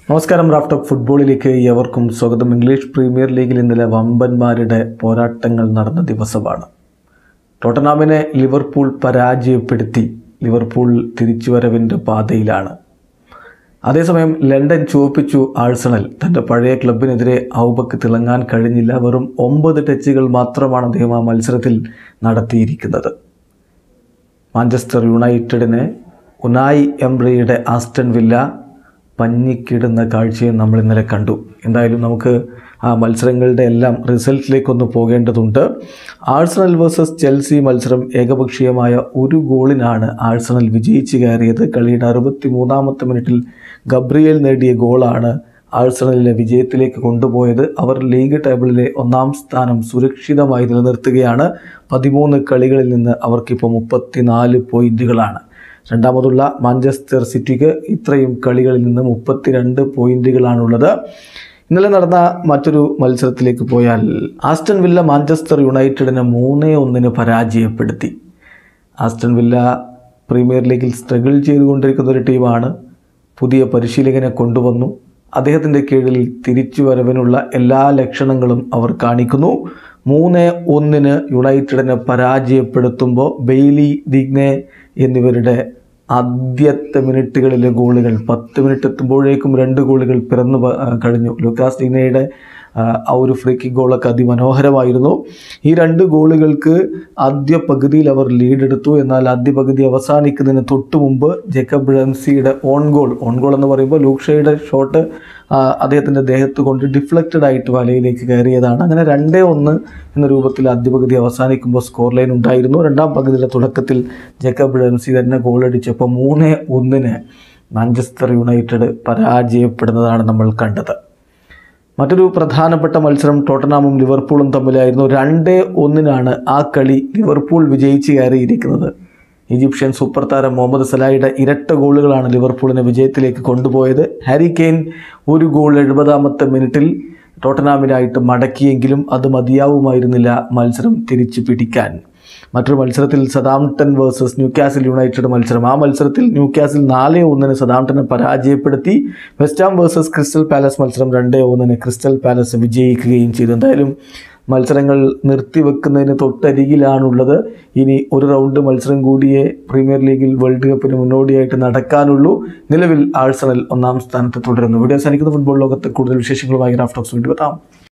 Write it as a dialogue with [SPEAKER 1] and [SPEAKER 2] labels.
[SPEAKER 1] നമസ്കാരം റാഫ്റ്റോക്ക് ഫുട്ബോളിലേക്ക് എവർക്കും സ്വാഗതം ഇംഗ്ലീഷ് പ്രീമിയർ ലീഗിൽ ഇന്നലെ വമ്പന്മാരുടെ പോരാട്ടങ്ങൾ നടന്ന ദിവസമാണ് ടോട്ടനാമിനെ ലിവർപൂൾ പരാജയപ്പെടുത്തി ലിവർപൂൾ തിരിച്ചുവരവിൻ്റെ പാതയിലാണ് അതേസമയം ലണ്ടൻ ചുവപ്പിച്ചു ആഴ്സണൽ തൻ്റെ പഴയ ക്ലബിനെതിരെ ഔബക്ക് തിളങ്ങാൻ കഴിഞ്ഞില്ല വെറും ഒമ്പത് ടച്ചുകൾ മാത്രമാണ് അദ്ദേഹം ആ മത്സരത്തിൽ നടത്തിയിരിക്കുന്നത് മാഞ്ചസ്റ്റർ യുണൈറ്റഡിനെ ഉനായി എംബ്രിയുടെ ആസ്റ്റൺ വില്ല പഞ്ഞിക്കിടുന്ന കാഴ്ചയും നമ്മൾ ഇന്നലെ കണ്ടു എന്തായാലും നമുക്ക് ആ മത്സരങ്ങളുടെ എല്ലാം റിസൾട്ടിലേക്കൊന്ന് പോകേണ്ടതുണ്ട് ആഴ്സണൽ വേഴ്സസ് ചെൽസി മത്സരം ഏകപക്ഷീയമായ ഒരു ഗോളിനാണ് ആഴ്സണൽ വിജയിച്ച് കയറിയത് കളിയുടെ അറുപത്തി മൂന്നാമത്തെ മിനിറ്റിൽ ഗബ്രിയേൽ നേടിയ ഗോളാണ് ആഴ്സണലിനെ വിജയത്തിലേക്ക് കൊണ്ടുപോയത് അവർ ലീഗ് ടേബിളിലെ ഒന്നാം സ്ഥാനം സുരക്ഷിതമായി നിലനിർത്തുകയാണ് പതിമൂന്ന് കളികളിൽ നിന്ന് അവർക്കിപ്പോൾ മുപ്പത്തിനാല് പോയിന്റുകളാണ് രണ്ടാമതുള്ള മാഞ്ചസ്റ്റർ സിറ്റിക്ക് ഇത്രയും കളികളിൽ നിന്ന് മുപ്പത്തിരണ്ട് പോയിന്റുകളാണുള്ളത് ഇന്നലെ നടന്ന മറ്റൊരു മത്സരത്തിലേക്ക് പോയാൽ ആസ്റ്റൺ വില്ല മാഞ്ചസ്റ്റർ യുണൈറ്റഡിനെ മൂന്നേ ഒന്നിന് പരാജയപ്പെടുത്തി ആസ്റ്റൺ വില്ല പ്രീമിയർ ലീഗിൽ സ്ട്രഗിൾ ചെയ്തുകൊണ്ടിരിക്കുന്ന ഒരു ടീമാണ് പുതിയ പരിശീലകനെ കൊണ്ടുവന്നു അദ്ദേഹത്തിൻ്റെ കീഴിൽ തിരിച്ചു വരവിനുള്ള എല്ലാ ലക്ഷണങ്ങളും അവർ കാണിക്കുന്നു മൂന്ന് ഒന്നിന് യുണൈറ്റഡിനെ പരാജയപ്പെടുത്തുമ്പോൾ ബെയ്ലി ദിഗ്നെ എന്നിവരുടെ ആദ്യത്തെ മിനിറ്റുകളിലെ ഗോളുകൾ പത്ത് മിനിറ്റ് എത്തുമ്പോഴേക്കും രണ്ട് ഗോളുകൾ പിറന്നു പ- കഴിഞ്ഞു ലൂക്കാസ് ഡിഗ്നയുടെ ആ, ആ ഒരു ഫ്രീ കിക്ക് ഗോളൊക്കെ അതിമനോഹരമായിരുന്നു ഈ രണ്ട് ഗോളുകൾക്ക് ആദ്യ പകുതിയിൽ അവർ ലീഡ് എടുത്തു എന്നാൽ ആദ്യ പകുതി അവസാനിക്കുന്നതിന് തൊട്ട് മുമ്പ് ജേക്കബ് റംസിയുടെ ഓൺ ഗോൾ ഓൺ ഗോൾ എന്ന് പറയുമ്പോൾ ലൂക്ഷയുടെ ഷോട്ട് അദ്ദേഹത്തിൻ്റെ ദേഹത്ത് കൊണ്ട് ഡിഫ്ലക്റ്റഡ് ആയിട്ട് വലയിലേക്ക് കയറിയതാണ് അങ്ങനെ രണ്ടേ ഒന്ന് എന്ന രൂപത്തിൽ ആദ്യ പകുതി അവസാനിക്കുമ്പോൾ സ്കോർ ലൈൻ ഉണ്ടായിരുന്നു രണ്ടാം പകുതിയുടെ തുടക്കത്തിൽ ജേക്കബ് റംസി തന്നെ ഗോൾ അടിച്ചപ്പോൾ മൂന്ന് ഒന്നിന് മാഞ്ചസ്റ്റർ യുണൈറ്റഡ് പരാജയപ്പെടുന്നതാണ് നമ്മൾ കണ്ടത് മറ്റൊരു പ്രധാനപ്പെട്ട മത്സരം ടോട്ടനാമും ലിവർപൂളും തമ്മിലായിരുന്നു രണ്ടേ ഒന്നിനാണ് ആ കളി ലിവർപൂൾ വിജയിച്ച് കയറിയിരിക്കുന്നത് ഈജിപ്ഷ്യൻ സൂപ്പർ താരം മുഹമ്മദ് സലായുടെ ഇരട്ട ഗോളുകളാണ് ലിവർപൂളിനെ വിജയത്തിലേക്ക് കൊണ്ടുപോയത് ഹാരി കെയ്ൻ ഒരു ഗോൾ എഴുപതാമത്തെ മിനിറ്റിൽ ടോട്ടനാമിനായിട്ട് മടക്കിയെങ്കിലും അത് മതിയാവുമായിരുന്നില്ല മത്സരം തിരിച്ചു പിടിക്കാൻ മറ്റൊരു മത്സരത്തിൽ സദാംപ്ടൺ വേഴ്സസ് ന്യൂക്കാസിൽ യുണൈറ്റഡ് മത്സരം ആ മത്സരത്തിൽ ന്യൂക്കാസിൽ നാല് ഒന്നിന് സദാംപ്ടനെ പരാജയപ്പെടുത്തി വെസ്റ്റാം വേഴ്സസ് ക്രിസ്റ്റൽ പാലസ് മത്സരം രണ്ട് ഒന്നിന് ക്രിസ്റ്റൽ പാലസ് വിജയിക്കുകയും ചെയ്തു എന്തായാലും മത്സരങ്ങൾ നിർത്തിവെക്കുന്നതിന് തൊട്ടരികിലാണുള്ളത് ഇനി ഒരു റൗണ്ട് മത്സരം കൂടിയേ പ്രീമിയർ ലീഗിൽ വേൾഡ് കപ്പിന് മുന്നോടിയായിട്ട് നടക്കാനുള്ളൂ നിലവിൽ ആഴ്സണൽ ഒന്നാം സ്ഥാനത്ത് തുടരുന്നു ഇവിടെ അവസാനിക്കുന്ന ഫുട്ബോൾ ലോകത്ത് കൂടുതൽ വിശേഷങ്ങളുമായി റാഫ്റ്റോക്സ് വീണ്ടും എത്താം